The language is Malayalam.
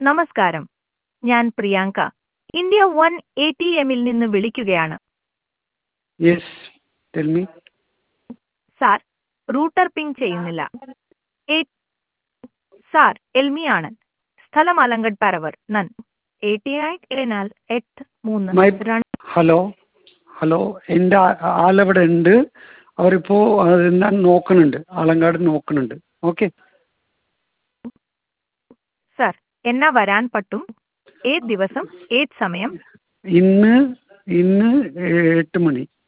നമസ്കാരം ഞാൻ Priyanka India one A T എമ്മിൽ നിന്ന് വിളിക്കുകയാണ് yes tell me sir router ping ചെയ്യുന്നില്ല എ സാർ എൽമിയാണ് സ്ഥലം അലങ്കഡ് പരവർ നൻ എ ടി ഐ എന്നാൽ എട്ട് മൂന്ന് മൈ രണ്ട് ഹലോ ഹലോ എൻ്റെ ആ- ആളവിടെ ഉണ്ട് അവരിപ്പോൾ അതെന്താ നോക്കുന്നുണ്ട് ആളങ്കാട് നോക്കുന്നുണ്ട് ഓക്കെ സാർ എന്നാ വരാൻ പറ്റും ഏത് ദിവസം ഏത് സമയം ഇന്ന് ഇന്ന് എട്ട് മണി